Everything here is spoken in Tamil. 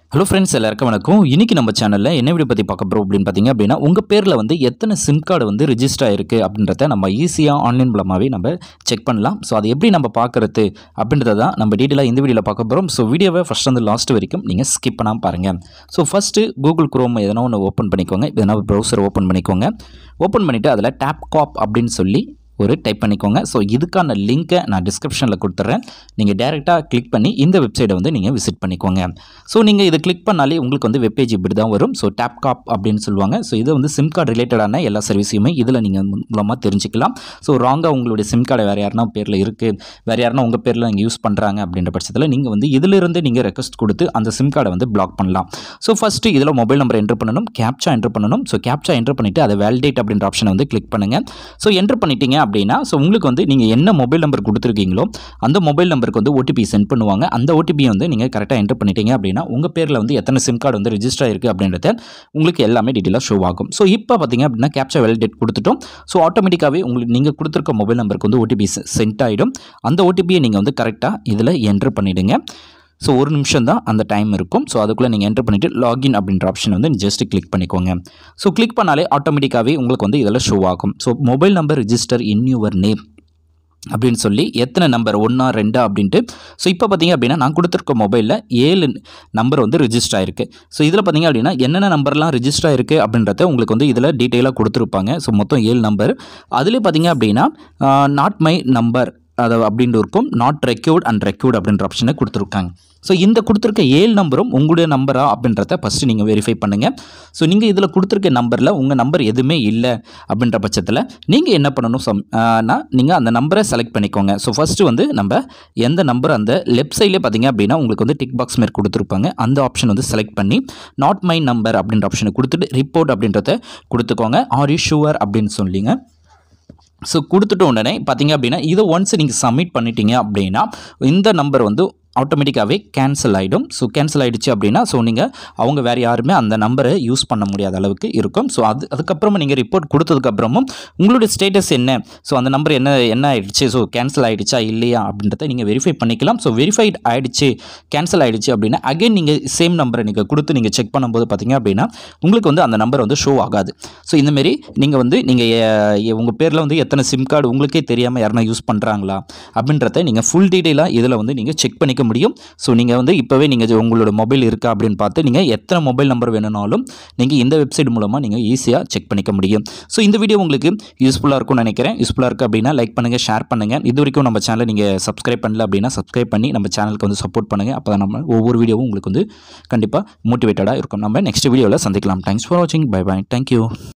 ஹலோ ஃப்ரெண்ட்ஸ் எல்லாருக்கும் வணக்கம் இன்னைக்கு நம்ம சேனலில் என்ன வீடியோ பற்றி பார்க்க போகிறோம் அப்படின்னு பார்த்தீங்க அப்படின்னா உங்கள் பேரில் வந்து எத்தனை சிம் கார்டு வந்து ரிஜிஸ்டர் ஆயிருக்கு அப்படின்றத நம்ம ஈஸியாக ஆன்லைன் மூலமாகவே நம்ம செக் பண்ணலாம் ஸோ அது எப்படி நம்ம பார்க்குறது அப்படின்றத தான் நம்ம டீட்டெயிலாக இந்த வீடியோவில் பார்க்க போகிறோம் ஸோ வீடியோவை ஃபஸ்ட் வந்து லாஸ்ட் வரைக்கும் நீங்கள் ஸ்கிப் பண்ணாமல் பாருங்கள் ஸோ ஃபஸ்ட்டு கூகுள் குரோம் எதனா ஒன்று ஓப்பன் பண்ணிக்கோங்க எதனா ஒரு ப்ரௌசர் ஓப்பன் பண்ணிக்கோங்க ஓப்பன் பண்ணிவிட்டு அதில் டேப் காப் அப்படின்னு சொல்லி ஒரு டைப் பண்ணிக்கோங்க ஸோ இதுக்கான லிங்க்கை நான் டிஸ்கிரிப்ஷனில் கொடுத்துட்றேன் நீங்கள் டேரெக்டாக கிளிக் பண்ணி இந்த வெப்சைட்டை வந்து நீங்கள் விசிட் பண்ணிக்கோங்க ஸோ நீங்கள் இதை கிளிக் பண்ணாலே உங்களுக்கு வந்து வெப்பேஜ் இப்படி தான் வரும் ஸோ டேப் காப் அப்படின்னு சொல்லுவாங்க ஸோ இது வந்து சிம் கார்டு ரிலேட்டடான எல்லா சர்வீஸையுமே இதில் நீங்கள் மூலமாக தெரிஞ்சுக்கலாம் ஸோ ராங்காக உங்களுடைய சிம் கார்டை வேறு யாருனா பேரில் இருக்குது வேறு யாருனா உங்கள் பேரில் நீங்கள் யூஸ் பண்ணுறாங்க அப்படின்ற பட்சத்தில் நீங்கள் வந்து இதிலிருந்து நீங்கள் ரெக்வஸ்ட் கொடுத்து அந்த சிம் கார்டை வந்து பிளாக் பண்ணலாம் ஸோ ஃபஸ்ட்டு இதில் மொபைல் நம்பர் என்ட்ரு பண்ணணும் கேப்ச்சா என்ட்ரு பண்ணணும் ஸோ கேப்ச்சா என்ட்ரு பண்ணிவிட்டு அதை வேலிடேட் அப்படின்ற ஆப்ஷனை வந்து கிளிக் பண்ணுங்கள் ஸோ என்ட்ரு பண்ணிட்டீங்க அப்படின்னா ஸோ உங்களுக்கு வந்து நீங்கள் என்ன மொபைல் நம்பர் கொடுத்துருக்கீங்களோ அந்த மொபைல் நம்பருக்கு வந்து ஓடிபி சென்ட் பண்ணுவாங்க அந்த ஓடிபியை வந்து நீங்கள் கரெக்டாக என்ட்ரு பண்ணிட்டீங்க அப்படின்னா உங்கள் பேரில் வந்து எத்தனை சிம் கார்டு வந்து ரிஜிஸ்டர் ஆயிருக்கு அப்படின்றத உங்களுக்கு எல்லாமே டீட்டெயிலாக ஷோ ஆகும் ஸோ இப்போ பார்த்தீங்க அப்படின்னா கேப்ச்சா வேலிடேட் கொடுத்துட்டோம் ஸோ ஆட்டோமேட்டிக்காகவே உங்களுக்கு நீங்கள் கொடுத்துருக்க மொபைல் நம்பருக்கு வந்து ஓடிபி சென்ட் ஆகிடும் அந்த ஓடிபியை நீங்கள் வந்து கரெக்டாக இதில் என்ட்ரு பண்ணிவிடுங்க ஸோ ஒரு நிமிஷம் தான் அந்த டைம் இருக்கும் ஸோ அதுக்குள்ளே நீங்கள் என்ட்ரு பண்ணிவிட்டு லாகின் அப்படின்ற ஆப்ஷன் வந்து ஜஸ்ட் கிளிக் பண்ணிக்கோங்க ஸோ கிளிக் பண்ணாலே ஆட்டோமேட்டிக்காகவே உங்களுக்கு வந்து இதில் ஷோ ஆகும் so mobile number register in your name அப்படின்னு சொல்லி எத்தனை நம்பர் ஒன்றா ரெண்டா அப்படின்ட்டு ஸோ இப்போ பார்த்தீங்க அப்படின்னா நான் கொடுத்துருக்க மொபைலில் ஏழு நம்பர் வந்து ரிஜிஸ்டர் ஆயிருக்கு ஸோ இதில் பார்த்தீங்க அப்படின்னா என்னென்ன நம்பர்லாம் ரிஜிஸ்டர் ஆயிருக்கு அப்படின்றத உங்களுக்கு வந்து இதில் டீட்டெயிலாக கொடுத்துருப்பாங்க ஸோ மொத்தம் ஏழு நம்பர் அதில் பார்த்தீங்க அப்படின்னா நாட் மை நம்பர் அது அப்படின்ட்டு இருக்கும் நாட் ரெக்யூர்ட் அண்ட் ரெக்யூர்ட் அப்படின்ற ஆப்ஷனை கொடுத்துருக்காங்க ஸோ இந்த கொடுத்துருக்க ஏழு நம்பரும் உங்களுடைய நம்பரா அப்படின்றத ஃபஸ்ட்டு நீங்கள் வெரிஃபை பண்ணுங்கள் ஸோ நீங்கள் இதில் கொடுத்துருக்க நம்பரில் உங்கள் நம்பர் எதுவுமே இல்லை அப்படின்ற பட்சத்தில் நீங்கள் என்ன பண்ணணும் சம் நான் நீங்கள் அந்த நம்பரை செலக்ட் பண்ணிக்கோங்க ஸோ ஃபஸ்ட்டு வந்து நம்ம எந்த நம்பர் அந்த லெஃப்ட் சைட்லேயே பார்த்தீங்க அப்படின்னா உங்களுக்கு வந்து டிக் பாக்ஸ் மாரி கொடுத்துருப்பாங்க அந்த ஆப்ஷன் வந்து செலக்ட் பண்ணி நாட் மை நம்பர் அப்படின்ற ஆப்ஷனை கொடுத்துட்டு ரிப்போர்ட் அப்படின்றத கொடுத்துக்கோங்க ஆர் யூ ஷுவர் அப்படின்னு சொல்லிங்க ஸோ கொடுத்துட்ட உடனே பார்த்தீங்க அப்படின்னா இதை ஒன்ஸ் நீங்கள் சப்மிட் பண்ணிட்டீங்க அப்படின்னா இந்த நம்பர் வந்து ஆட்டோமேட்டிக்காகவே கேன்சல் ஆகிடும் ஸோ கேன்சல் ஆகிடுச்சு அப்படின்னா ஸோ நீங்கள் அவங்க வேறு யாருமே அந்த நம்பரை யூஸ் பண்ண முடியாத அளவுக்கு இருக்கும் ஸோ அது அதுக்கப்புறமா நீங்கள் ரிப்போர்ட் கொடுத்ததுக்கப்புறமும் உங்களுடைய ஸ்டேட்டஸ் என்ன ஸோ அந்த நம்பர் என்ன என்ன ஆயிடுச்சு ஸோ கேன்சல் ஆகிடுச்சா இல்லையா அப்படின்றத நீங்கள் வெரிஃபை பண்ணிக்கலாம் ஸோ வெரிஃபைட் ஆகிடுச்சு கேன்சல் ஆகிடுச்சு அப்படின்னா அகைன் நீங்கள் சேம் நம்பரை நீங்கள் கொடுத்து நீங்கள் செக் பண்ணும்போது பார்த்தீங்க அப்படின்னா உங்களுக்கு வந்து அந்த நம்பர் வந்து ஷோ ஆகாது ஸோ இந்தமாரி நீங்கள் வந்து நீங்கள் உங்கள் பேரில் வந்து எத்தனை சிம் கார்டு உங்களுக்கே தெரியாமல் யாருனா யூஸ் பண்ணுறாங்களா அப்படின்றத நீங்கள் ஃபுல் டீட்டெயிலாக இதில் வந்து நீங்கள் செக் பண்ணிக்க முடியும் ஸோ நீங்கள் வந்து இப்போவே நீங்கள் உங்களோட மொபைல் இருக்கா அப்படின்னு பார்த்து நீங்கள் எத்தனை மொபைல் நம்பர் வேணும்னாலும் நீங்கள் இந்த வெப்சைட் மூலமாக நீங்கள் ஈஸியாக செக் பண்ணிக்க முடியும் ஸோ இந்த வீடியோ உங்களுக்கு யூஸ்ஃபுல்லாக இருக்கும்னு நினைக்கிறேன் யூஸ்ஃபுல்லாக இருக்குது அப்படின்னா லைக் பண்ணுங்கள் ஷேர் பண்ணுங்கள் இது வரைக்கும் நம்ம சேனலை நீங்கள் சப்ஸ்கிரைப் பண்ணல அப்படின்னா சப்ஸ்கிரைப் பண்ணி நம்ம சேனலுக்கு வந்து சப்போர்ட் பண்ணுங்கள் அப்போ தான் நம்ம ஒவ்வொரு வீடியோவும் உங்களுக்கு வந்து கண்டிப்பாக மோட்டிவேட்டடாக இருக்கும் நம்ம நெக்ஸ்ட் வீடியோவில் சந்திக்கலாம் தேங்க்ஸ் ஃபார் வாட்சிங் பை பை தேங்க்யூ